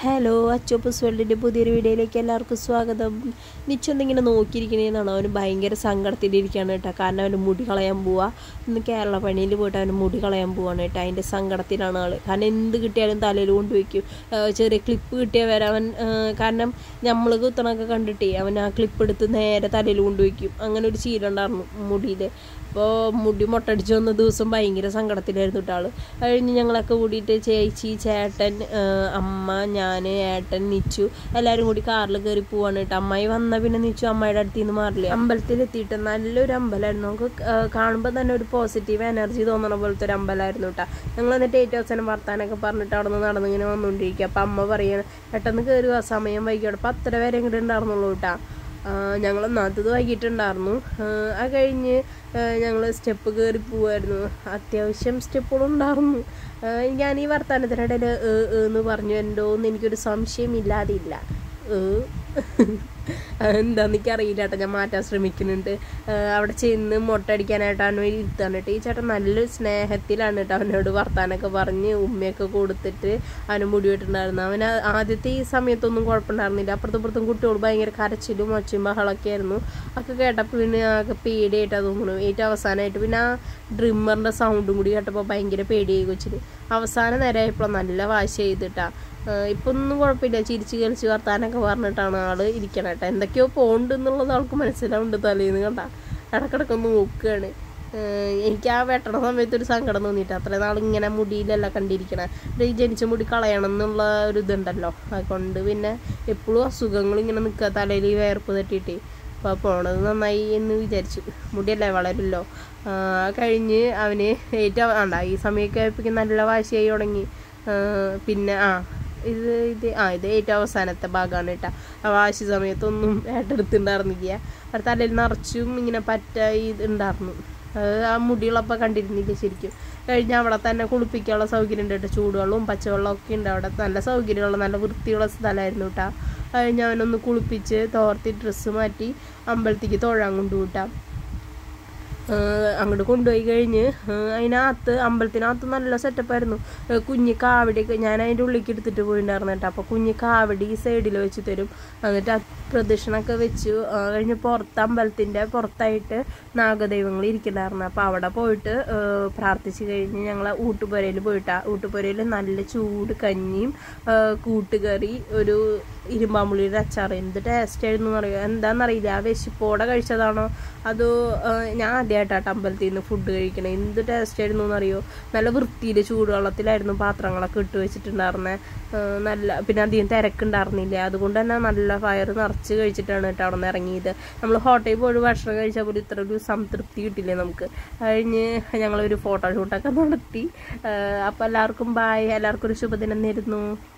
Hello അച്ചോപ്പസ് വേൾഡിൻ്റെ പുതിയൊരു വീഡിയോയിലേക്ക് എല്ലാവർക്കും സ്വാഗതം നിച്ചൊന്നിങ്ങനെ നോക്കിയിരിക്കണേന്നാണ് അവന് ഭയങ്കര സങ്കടത്തിലിരിക്കുകയാണ് കേട്ടോ കാരണം അവന് മുടി കളയാൻ പോവാ ഇന്ന് കേരള പണിയിൽ പോയിട്ട് അവന് മുടി കളയാൻ പോവാണ് കേട്ടോ അതിൻ്റെ സങ്കടത്തിലാണ് ആൾ കാരണം എന്ത് കിട്ടിയാലും തലയിൽ കൊണ്ടുവയ്ക്കും ആ, ചെറിയ ക്ലിപ്പ് കിട്ടിയ വരെ അവൻ ആ, കാരണം നമ്മൾ കുത്തണൊക്കെ കണ്ടിട്ടേ അവൻ ആ ക്ലിപ്പ് എടുത്ത് നേരെ തലയിൽ കൊണ്ടുവയ്ക്കും അങ്ങനെ ഒരു ശീലം ഉണ്ടായിരുന്നു മുടിയിൽ അപ്പോൾ മുടി മൊട്ടടിച്ച് വന്ന ദിവസം ഭയങ്കര സങ്കടത്തിലായിരുന്നു കേട്ടോ ആള് കഴിഞ്ഞ് ഞങ്ങളൊക്കെ കൂടിയിട്ട് ചേച്ചി ചേട്ടൻ ആ, അമ്മ ഞാൻ ഏട്ടൻ നിച്ചു എല്ലാവരും കൂടി കാറിൽ കയറി പോവാണ് കേട്ടോ അമ്മായി വന്നാൽ പിന്നെ നിച്ചു അമ്മയുടെ അടുത്ത് നിന്ന് മാറില്ല അമ്പലത്തിലെത്തിയിട്ട് നല്ലൊരു അമ്പലമായിരുന്നു നമുക്ക് കാണുമ്പോൾ തന്നെ ഒരു പോസിറ്റീവ് എനർജി തോന്നണ പോലത്തെ ഒരു അമ്പലമായിരുന്നു കേട്ടോ ഞങ്ങൾ എന്നിട്ട് ഏറ്റവും അവസാനം വർത്താനൊക്കെ പറഞ്ഞിട്ട് അവിടെ നിന്ന് നടന്നിങ്ങനെ വന്നുകൊണ്ടിരിക്കുക അപ്പം അമ്മ പറയാണ് പെട്ടെന്ന് കയറി ആ സമയം വൈകിയോടെ പത്തര വരെ ഇങ്ങോട്ട് ഉണ്ടായിരുന്നുള്ളൂ കേട്ടോ ഞങ്ങൾ ഒന്നാമത്തത് വൈകിട്ടുണ്ടായിരുന്നു ആ, അത് കഴിഞ്ഞ് ഞങ്ങൾ സ്റ്റെപ്പ് കയറി പോവായിരുന്നു അത്യാവശ്യം സ്റ്റെപ്പുകളും ഉണ്ടായിരുന്നു ആ, ഞാൻ ഈ വർത്തമാനത്തിനിടയിൽ എന്ന് പറഞ്ഞു എന്തോ എന്ന് എനിക്കൊരു സംശയമില്ലാതില്ല ഏ. എന്താന്ന് എനിക്ക് അറിയില്ല കേട്ടോ ഞാൻ മാറ്റാൻ ശ്രമിക്കുന്നുണ്ട് ആ, അവിടെ ചെന്ന് മൊട്ടടിക്കാനായിട്ടാണ് ഇരുത്താണ് കേട്ടോ ഈ ചേട്ടൻ നല്ലൊരു സ്നേഹത്തിലാണ് കേട്ടോ അവനോട് വർത്താനൊക്കെ പറഞ്ഞ് ഉമ്മയൊക്കെ കൊടുത്തിട്ട് അവന് മുടി വെട്ടുണ്ടായിരുന്നു അവന് ആദ്യത്തെ ഈ സമയത്തൊന്നും കുഴപ്പമുണ്ടായിരുന്നില്ല അപ്പുറത്തും ഇപ്പുറത്തും കുട്ടികൾ ഭയങ്കര കരച്ചിലും ഒച്ചയും ബഹളമൊക്കെ ആയിരുന്നു ഒക്കെ കേട്ടപ്പോൾ പിന്നെ ആകെ പേടിയായിട്ടാണ് തോന്നുന്നു ഏറ്റവും അവസാനമായിട്ട് പിന്നെ ആ ഡ്രിമ്മറിൻ്റെ സൗണ്ടും കൂടി കേട്ടപ്പോൾ ഭയങ്കര പേടിയായി കൊച്ചിന് അവസാന നേരമായപ്പോൾ നല്ല വാശി ചെയ്തിട്ടാ ഇപ്പം ഒന്നും കുഴപ്പമില്ല ചിരിച്ച് കളിച്ച് വർത്താനൊക്കെ പറഞ്ഞിട്ടാണ് ആള് ഇരിക്കണം കേട്ടോ എന്തൊക്കെയോ പോണ്ട് എന്നുള്ളത് ആൾക്ക് മനസ്സിലാവുന്നുണ്ട് തലേന്ന് കണ്ട ഇടക്കിടക്കൊന്ന് നോക്കുകയാണ് ഏഹ് എനിക്ക് ആ വെട്ടണ സമയത്ത് ഒരു സങ്കടം തോന്നിയിട്ട് അത്ര നാൾ ഇങ്ങനെ മുടിയിലല്ല കണ്ടിരിക്കണേ ഇത് ഈ ജനിച്ച മുടി കളയണം എന്നുള്ള ഒരു ഇതുണ്ടല്ലോ അതുകൊണ്ട് പിന്നെ എപ്പോഴും അസുഖങ്ങൾ ഇങ്ങനെ നിൽക്കുക തലയിൽ ഈ വേർപ്പ് തട്ടിയിട്ട് അപ്പോൾ പോണത് നന്നായി എന്ന് വിചാരിച്ചു മുടിയല്ലേ വളരുമല്ലോ ആ, കഴിഞ്ഞ് അവന് ഏറ്റവും വേണ്ട ഈ സമയമൊക്കെ ആയപ്പോഴേക്കും നല്ല വാശിയായി തുടങ്ങി ആ, പിന്നെ ആ ഇത് ഇത് ആ ഇത് ഏറ്റവും അവസാനത്തെ ഭാഗമാണ് കേട്ടോ ആ വാശി സമയത്തൊന്നും ഏട്ടെടുത്തുണ്ടായിരുന്നില്ല അവിടെ തലയിൽ നിറച്ചും ഇങ്ങനെ പറ്റ ഇത് ഉണ്ടായിരുന്നു അത് ആ മുടികളപ്പോൾ കണ്ടിരുന്നില്ല ശരിക്കും കഴിഞ്ഞ് അവിടെ തന്നെ കുളിപ്പിക്കാനുള്ള സൗകര്യം ഉണ്ട് കേട്ടോ ചൂടുവെള്ളവും പച്ചവെള്ളവും ഒക്കെ ഉണ്ട് അവിടെ നല്ല സൗകര്യമുള്ള നല്ല വൃത്തിയുള്ള സ്ഥലമായിരുന്നു കേട്ടോ കഴിഞ്ഞ് അവനൊന്ന് കുളിപ്പിച്ച് തോർത്തി ഡ്രസ്സ് മാറ്റി അമ്പലത്തേക്ക് തൊഴാൻ കൊണ്ടുപോട്ടാ അങ്ങോട്ട് കൊണ്ടുപോയി കഴിഞ്ഞ് ആ, അതിനകത്ത് അമ്പലത്തിനകത്ത് നല്ല സെറ്റപ്പായിരുന്നു ആ, കുഞ്ഞ് കാവടിയൊക്കെ ഞാൻ അതിൻ്റെ ഉള്ളിലേക്ക് എടുത്തിട്ട് പോയിട്ടുണ്ടായിരുന്നു കേട്ടോ അപ്പോൾ കുഞ്ഞ് കാവടി ഈ സൈഡിൽ വെച്ച് തരും എന്നിട്ട് ആ പ്രദക്ഷിണമൊക്കെ വെച്ചു ആ, കഴിഞ്ഞ് പുറത്ത് അമ്പലത്തിൻ്റെ പുറത്തായിട്ട് നാഗദൈവങ്ങൾ ഇരിക്കുന്നുണ്ടായിരുന്നു അപ്പോൾ അവിടെ പോയിട്ട് ആ, പ്രാർത്ഥിച്ച് കഴിഞ്ഞ് ഞങ്ങൾ ഊട്ടുപുരയിൽ പോയിട്ടാ ഊട്ടുപുരയിൽ നല്ല ചൂട് കഞ്ഞിയും ആ, കൂട്ടുകറി ഒരു ഇരുമ്പാമ്പുള്ളിയുടെ അച്ചാർ എന്ത് ടേസ്റ്റ് ആയിരുന്നു അറിയോ എന്താണെന്നറിയില്ല ആ വിശപ്പോടെ കഴിച്ചതാണോ അതോ ആ, ഞാൻ ആദ്യമായിട്ടാട്ടോ അമ്പലത്തിൽ നിന്ന് ഫുഡ് കഴിക്കണേ എന്ത് ടേസ്റ്റ് ആയിരുന്നു എന്നറിയോ നല്ല വൃത്തിയിൽ ചൂടുവെള്ളത്തിലായിരുന്നു പാത്രങ്ങളൊക്കെ ഇട്ട് വെച്ചിട്ടുണ്ടായിരുന്നേ ആ, നല്ല പിന്നെ അധികം തിരക്കുണ്ടായിരുന്നില്ല അതുകൊണ്ട് തന്നെ നല്ല ഫയർ നിറച്ച് കഴിച്ചിട്ടാണ് കേട്ടോ അവിടെ നിന്ന് ഇറങ്ങിയത് നമ്മൾ ഹോട്ടലിൽ പോയി ഭക്ഷണം കഴിച്ചാൽ പോലും ഇത്ര ഒരു സംതൃപ്തി കിട്ടില്ലേ നമുക്ക് കഴിഞ്ഞ് ഞങ്ങളൊരു ഫോട്ടോ ഷൂട്ടൊക്കെ നടത്തി അപ്പോൾ എല്ലാവർക്കും ബായ് എല്ലാവർക്കും ഒരു ശുഭദിനം നേരുന്നു